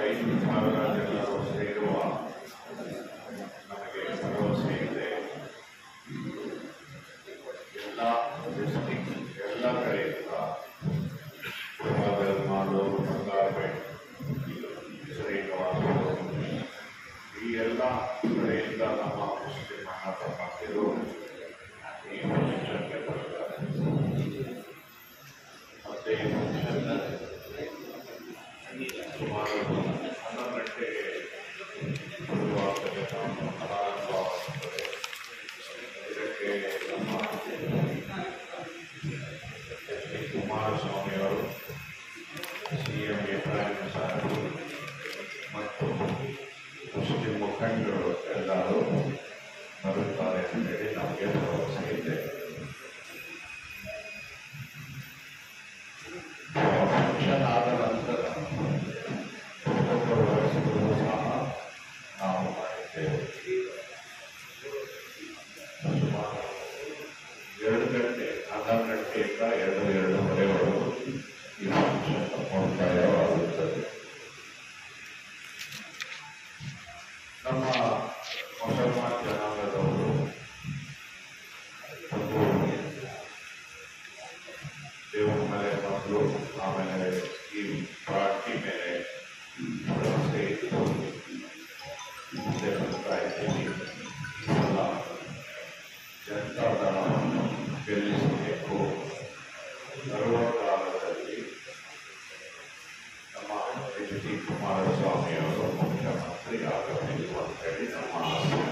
ಐದು ಸಾವಿರ ಜನರು ಸೇರುವ ನಮಗೆ ಭರವಸೆ ಇದೆ ಎಲ್ಲ ಡಿಸ್ಟಿಕ್ ಎಲ್ಲ ಕಡೆಯಿಂದ ಮಾಲೂರು ಬಂಗಾರಪೇಟೆ ಶ್ರೀನಿವಾಸ ಈ ಎಲ್ಲ ಕಡೆಯಿಂದ ನಮ್ಮ ಮುಸ್ಲಿಂ ಅಣ್ಣ ತಮ್ಮಂದಿರು ಈ ಫಂಕ್ಷನ್ಗೆ ಬರ್ತಾರೆ ಮತ್ತೆ ಈ ಫಂಕ್ಷನ್ ಸುಮಾರು ಹನ್ನೊಂದು ಗಂಟೆಗೆ ಶುರುವಾಗ್ತದೆ ನಾವು ಪ್ರಾರಂಭವಾಗುತ್ತದೆ ಇದಕ್ಕೆ ನಮ್ಮ ಎಚ್ ಡಿ ಕುಮಾರಸ್ವಾಮಿ ಅವರು ಸಿ ಎಂ ಇಬ್ರಾಹಿಂ ಸಾಹೇಬರು ಮತ್ತು ಮುಸ್ಲಿಂ ಮುಖಂಡರು ಎಲ್ಲರೂ ಬರುತ್ತಾರೆ ಅಂತೇಳಿ ನಮಗೆ ಭರವಸೆ ಇದೆ ಫಂಕ್ಷನ್ ಆದ ನಂತರ ಒಬ್ಬೊಬ್ಬರು ವಯಸ್ಸರು ಸಹ ನಾವು ಮಾಡಿದ್ದೇವೆ ಸುಮಾರು ಎರಡು ಗಂಟೆ ಹನ್ನೊಂದು ಗಂಟೆಯಿಂದ ಎರಡು ಎರಡೂವರೆವರೆಗೂ ಈ ಫಂಕ್ಷನ್ ಮುಕ್ತಾಯವಾಗುತ್ತದೆ ನಮ್ಮ ಮುಸಲ್ಮಾನ್ ಜನಾಂಗದವರು ಒಂದು ದೇವರ ಮೇಲೆ ಬಂದು ಆಮೇಲೆ ಈ ಪಾರ್ಟಿ ಮೇಲೆ ಭರವಸೆ ಇಟ್ಟು ಮುಂದೆ ಬರ್ತಾ ಇದ್ದೀವಿ ಈ ಸಲ ಜನತಾದಳವನ್ನು ಗೆಲ್ಲಿಸಬೇಕು ಬರುವ ಕಾಲದಲ್ಲಿ ನಮ್ಮ ಎಚ್ ಡಿ ಕುಮಾರಸ್ವಾಮಿ ಅವರು ಮುಖ್ಯಮಂತ್ರಿ ಆಗಬೇಕು ಅಂತೇಳಿ ನಮ್ಮ ಆಸೆ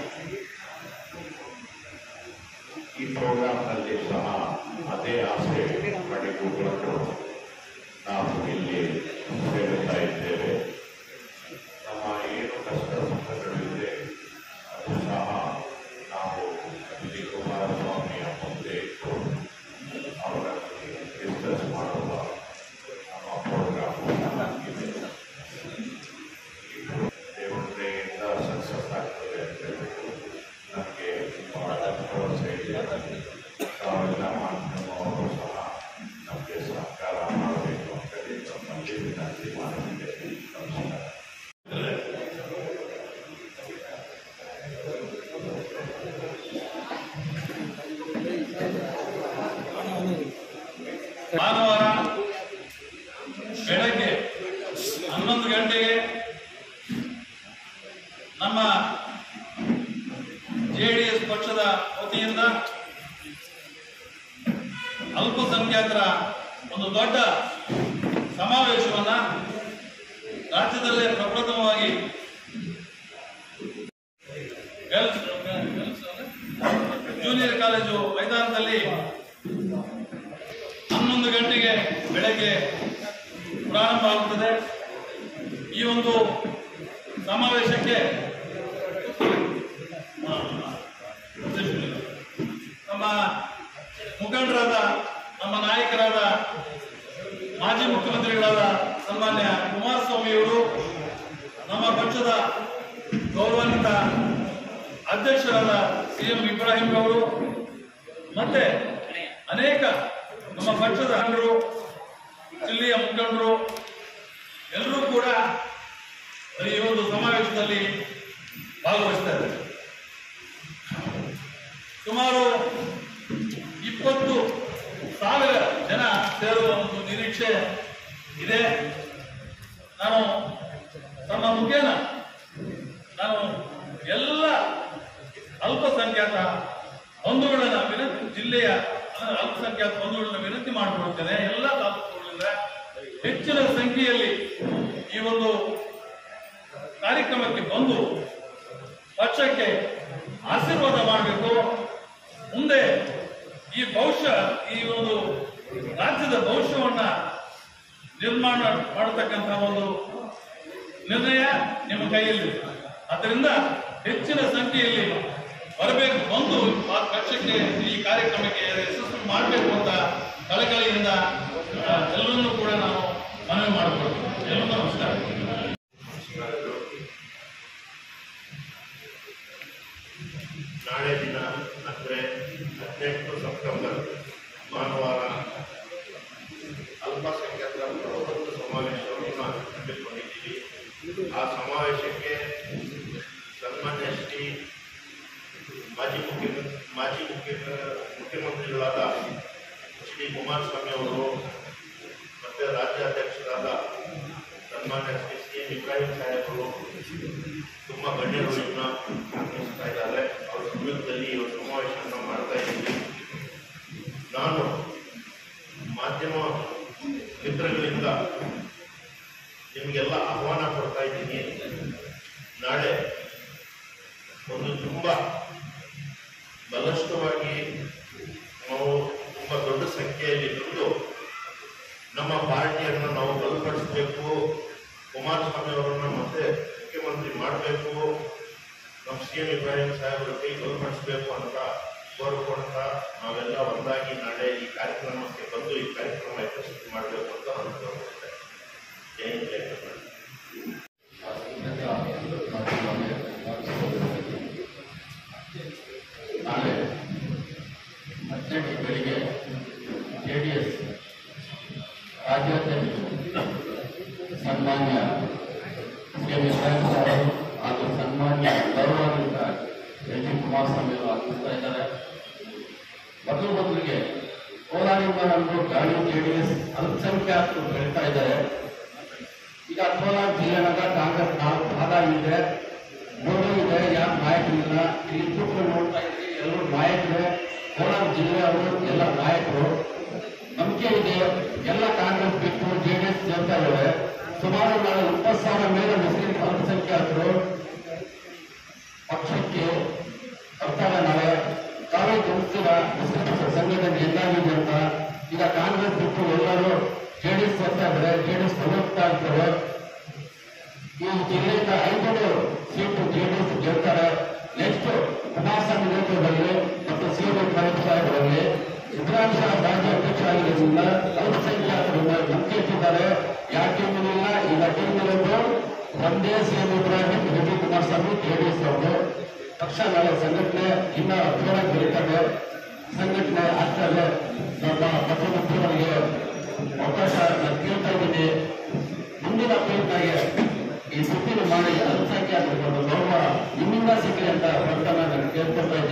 ಈ ಪ್ರೋಗ್ರಾಂನಲ್ಲಿ ಸಹ ಅದೇ ಆಸೆ ಪಡೆದುಕೊಂಡು ನಾವು ಇಲ್ಲಿ ಹೇಳುತ್ತಾ ಇದ್ದೇವೆ ನಮ್ಮ ಏನು ಕಷ್ಟ ಸುಖಗಳಿದೆ ಅದು ಸಹ ನಾವು ಎಚ್ ಡಿ ಕುಮಾರಸ್ವಾಮಿಯ ಮುಂದೆ ಇಟ್ಟು ಅವರಲ್ಲಿ ಡಿಸ್ಕಸ್ ಮಾಡುವ ನಮ್ಮ ಪ್ರೋಗ್ರಾಮ್ ಇದೆ ದೇವತೆಯಿಂದ ಸಕ್ಸಸ್ ಆಗ್ತದೆ ಅಂತ ಹೇಳ್ಬಿಟ್ಟು ನನಗೆ ಬಹಳ ಭರವಸೆ ಇದೆ ತಾವೆಲ್ಲ ಮಾಧ್ಯಮವರು ಸಹ ನಮಗೆ ಸಹಕಾರ ಮಾಡಬೇಕು ಅಂತೇಳಿ ತಮ್ಮಲ್ಲಿ ವಿನಂತಿ ಮಾಡುತ್ತಿದ್ದೇನೆ ನಮಸ್ಕಾರ ಭಾನುವಾರ ಬೆಳಗ್ಗೆ ಹನ್ನೊಂದು ಗಂಟೆಗೆ ನಮ್ಮ ಜೆ ಡಿ ಎಸ್ ಪಕ್ಷದ ವತಿಯಿಂದ ಅಲ್ಪಸಂಖ್ಯಾತರ ಒಂದು ದೊಡ್ಡ ಸಮಾವೇಶವನ್ನ ರಾಜ್ಯದಲ್ಲೇ ಪ್ರಪ್ರಥಮವಾಗಿ ಗರ್ಲ್ಸ್ ಗರ್ಲ್ಸ್ ಜೂನಿಯರ್ ಕಾಲೇಜು ಮೈದಾನದಲ್ಲಿ ಹನ್ನೊಂದು ಗಂಟೆಗೆ ಬೆಳಗ್ಗೆ ಪ್ರಾರಂಭ ಆಗುತ್ತದೆ ಈ ಒಂದು ಸಮಾವೇಶಕ್ಕೆ ಆ, ನಮ್ಮ ಮುಖಂಡರಾದ ನಮ್ಮ ನಾಯಕರಾದ ಮಾಜಿ ಮುಖ್ಯಮಂತ್ರಿಗಳಾದ ಸನ್ಮಾನ್ಯ ಕುಮಾರಸ್ವಾಮಿಯವರು ನಮ್ಮ ಪಕ್ಷದ ಗೌರವಾನ್ವಿತ ಅಧ್ಯಕ್ಷರಾದ ಸಿ ಎಂ ಇಬ್ರಾಹಿಂ ಅವರು ಮತ್ತೆ ಅನೇಕ ನಮ್ಮ ಪಕ್ಷದ ಮುಖಂಡರು ಜಿಲ್ಲೆಯ ಮುಖಂಡರು ಎಲ್ಲರೂ ಕೂಡ ಈ ಒಂದು ಸಮಾವೇಶದಲ್ಲಿ ಭಾಗವಹಿಸ್ತಾರೆ ಸುಮಾರು ಇಪ್ಪತ್ತು ಸಾವಿರ ಜನ ಸೇರುವ ಒಂದು ನಿರೀಕ್ಷೆ ಇದೆ ನಾನು ತಮ್ಮ ಮುಖೇನ ನಾನು ಎಲ್ಲ ಅಲ್ಪಸಂಖ್ಯಾತ ಬಂಧುಗಳನ್ನ ವಿನಂತಿ ಜಿಲ್ಲೆಯ ಅಹ್, ಅಲ್ಪಸಂಖ್ಯಾತ ಬಂಧುಗಳನ್ನ ವಿನಂತಿ ಮಾಡಿಕೊಳ್ಳುತ್ತೇನೆ ಎಲ್ಲ ತಾಲೂಕುಗಳಿಂದ ಹೆಚ್ಚಿನ ಸಂಖ್ಯೆಯಲ್ಲಿ ಈ ಒಂದು ಕಾರ್ಯಕ್ರಮಕ್ಕೆ ಬಂದು ಪಕ್ಷಕ್ಕೆ ಆಶೀರ್ವಾದ ಮಾಡಬೇಕು ಮುಂದೆ ಈ ಭವಿಷ್ಯ ಈ ಒಂದು ರಾಜ್ಯದ ಭವಿಷ್ಯವನ್ನ ನಿರ್ಮಾಣ ಮಾಡತಕ್ಕಂತಹ ಒಂದು ನಿರ್ಣಯ ನಿಮ್ಮ ಕೈಯಲ್ಲಿ ಆದ್ದರಿಂದ ಹೆಚ್ಚಿನ ಸಂಖ್ಯೆಯಲ್ಲಿ ಬರಬೇಕು ಬಂದು ಆ ಪಕ್ಷಕ್ಕೆ ಈ ಕಾರ್ಯಕ್ರಮಕ್ಕೆ ಯಶಸ್ವಿ ಮಾಡಬೇಕು ಅಂತ ಕಳಕಳಿಯಿಂದ ಆ, ಎಲ್ಲರನ್ನೂ ಕೂಡ ನಾವು ಮನವಿ ಮಾಡಿಕೊಳ್ತೀವಿ ಎಲ್ಲರೂ ನಮಸ್ಕಾರ ನಾಳೆ ದಿನ ಅಂದರೆ ಹದಿನೆಂಟು ಸೆಪ್ಟೆಂಬರ್ ಭಾನುವಾರ ಅಲ್ಪಸಂಖ್ಯಾತರ ಪ್ರಭುತ್ವ ಸಮಾವೇಶವನ್ನು ಹಮ್ಮಿಕೊಂಡಿದ್ದೀವಿ ಕುಮಾರಸ್ವಾಮಿ ಅವರು ಮತ್ತೆ ರಾಜ್ಯಾಧ್ಯಕ್ಷರಾದ ಸನ್ಮಾನ್ಯ ಶ್ರೀ ಸಿ ಎಂ ಇಬ್ರಾಹಿಂ ಸಾಹೇಬರು ತುಂಬ ಗಣ್ಯರು ಇವನ್ನ ನಿರ್ವಹಿಸ್ತಾ ಇದ್ದಾರೆ ಅವ್ರ ಸಮ್ಮುಖದಲ್ಲಿ ಈ ಒಂದು ಸಮಾವೇಶವನ್ನು ಮಾಡ್ತಾ ಇದ್ದೀವಿ ನಾನು ಮಾಧ್ಯಮ ಮಿತ್ರಗಳಿಂದ ನಿಮಗೆಲ್ಲ ಆಹ್ವಾನ ಕೊಡ್ತಾ ಇದ್ದೀನಿ ನಾಳೆ ಒಂದು ತುಂಬ ಬಲಿಷ್ಠವಾಗಿ ನಾವು ತುಂಬ ದೊಡ್ಡ ಸಂಖ್ಯೆಯಲ್ಲಿ ದುಡ್ಡು ನಮ್ಮ ಪಾರ್ಟಿಯನ್ನು ನಾವು ಬಲಪಡಿಸಬೇಕು ಕುಮಾರಸ್ವಾಮಿ ಅವರನ್ನ ಮತ್ತೆ ಮುಖ್ಯಮಂತ್ರಿ ಮಾಡಬೇಕು ನಮ್ಮ ಸಿ ಎಂ ಇಬ್ರಾಹಿಂ ಸಾಹೇಬರ ಕೈ ಬಲಪಡಿಸಬೇಕು ಅಂತ ಕೋರ್ಕೊಳ್ತಾ ನಾವೆಲ್ಲ ಒಂದಾಗಿ ನಾಳೆ ಈ ಕಾರ್ಯಕ್ರಮಕ್ಕೆ ಬಂದು ಈ ಕಾರ್ಯಕ್ರಮ ಯಶಸ್ವಿ ಮಾಡಬೇಕು ಅಂತ ನಾನು ಕೋರ್ಕೊಳ್ತೇನೆ ಜೈ ಹಿಂದ್, ಜೈ ಕರ್ನಾಟಕ ನಾಳೆ ಹದಿನೆಂಟು ಬೆಳಿಗ್ಗೆ ಜೆ ಡಿ ಎಸ್ ರಾಜ್ಯಾಧ್ಯಕ್ಷರು ಸನ್ಮಾನ್ಯ ಶ್ರೀ ಇಬ್ರಾಹಿಂ ಸಾಹೇಬ್ ಹಾಗೂ ಸನ್ಮಾನ್ಯ ಗೌರವಾನ್ವಿತ ಎಚ್ ಡಿ ಕುಮಾರಸ್ವಾಮಿ ಅವರು ಆಗಮಿಸ್ತಾ ಇದ್ದಾರೆ ಮೊದಲು ಮೊದಲಿಗೆ ಕೋಲಾರಿಂದ ನಮ್ಮದು ಗಾಳಿ ಜೆ ಡಿ ಎಸ್ ಅಲ್ಪಸಂಖ್ಯಾತರು ಬೆಳೀತಾ ಇದ್ದಾರೆ ಈಗ ಕೋಲಾರ ಜಿಲ್ಲೆನಾಗ ಕಾಂಗ್ರೆಸ್ ನಾಲ್ಕು ಭಾಗ ಇದೆ ಮೂರು ಇದೆ ಯಾರು ನಾಯಕರಿಲ್ಲ ಇಲ್ಲಿ ಕೂತ್ಕೊಂಡು ನೋಡ್ತಾ ಇದ್ರಿ ಎಲ್ಲರೂ ನಾಯಕರು ಕೋಲಾರ ಜಿಲ್ಲೆಯವರು ಎಲ್ಲ ನಾಯಕರು ನಂಬಿಕೆ ಇದೆ ಎಲ್ಲ ಕಾಂಗ್ರೆಸ್ ಬಿಟ್ಟು ಜೆ ಡಿ ಎಸ್ ಸೇರ್ತಾ ಇದ್ದಾರೆ ಸುಮಾರು ನಾಳೆ ಇಪ್ಪತ್ತು ಸಾವಿರ ಮೇಲೆ ಮುಸ್ಲಿಂ ಅಲ್ಪಸಂಖ್ಯಾತರು ಪಕ್ಷಕ್ಕೆ ಬರ್ತಾರೆ ನಾಳೆ ತಾವೇ ಗಮನಿಸ್ತೀರ ಮುಸ್ಲಿಂ ಸಂಘಟನೆ ಹೆಂಗಾಗಿದೆ ಅಂತ ಈಗ ಕಾಂಗ್ರೆಸ್ ಬಿಟ್ಟು ಎಲ್ಲರೂ ಜೆ ಡಿ ಎಸ್ ಸೇರ್ತಾ ಇದ್ದಾರೆ ಜೆ ಡಿ ಎಸ್ ಹೋಗ್ತಾ ಇರ್ತಾರೆ ಈ ಜಿಲ್ಲೆಯಿಂದ ಐದು ಸೀಟು ಜೆ ಡಿ ಎಸ್ ಗೆಲ್ತಾರೆ ನೆಕ್ಸ್ಟ್ ಕುಮಾರಸ್ವಾಮಿ ನೇತೃತ್ವದಲ್ಲಿ ಮತ್ತು ಸಿ ಎಂ ಇಬ್ರಾಹಿಂ ಸಾಹೇಬರಲ್ಲಿ ಇಬ್ರಾಹಿಂ ಸಾಹೇಬ್ ರಾಜ್ಯ ಅಧ್ಯಕ್ಷ ಆಗಿರೋದ್ರಿಂದ ಅಲ್ಪಸಂಖ್ಯಾತರು ನಂಬಿಕೆ ಇಟ್ಟಿದ್ದಾರೆ ಯಾವ ಟೀಮಿನಿಲ್ಲ ಈಗ ಟೀಮ್ ಇರೋದು ಒಂದೇ C M Ibrahim H D Kumaraswamy J D S ಅವರು ಪಕ್ಷ ನಾಳೆ ಸಂಘಟನೆ ಇನ್ನ ಜೋರಾಗಿ ಬೆಳೀತದೆ ಸಂಘಟನೆ ಆಗ್ತದೆ ನಮ್ಮ ಮುಖ್ಯಮಂತ್ರಿಯವರಿಗೆ ಅವಕಾಶ ನಾನು ಕೇಳ್ತಾ ಇದ್ದೀನಿ ಮುಂದಿನ ಪೀಳಿಗೆಗೆ ಈ ಸುದ್ದಿನ ಮಾಡಿ ಅಲ್ಪಸಂಖ್ಯಾತರಿಗೆ ಒಂದು ಗೌರವ ನಿಮ್ಮಿಂದ ಸಿಗಲಿ ಅಂತ ಪ್ರಾರ್ಥನೆ ನಾನು ಕೇಳ್ಕೊಳ್ತಾ ಇದ್ದೀನಿ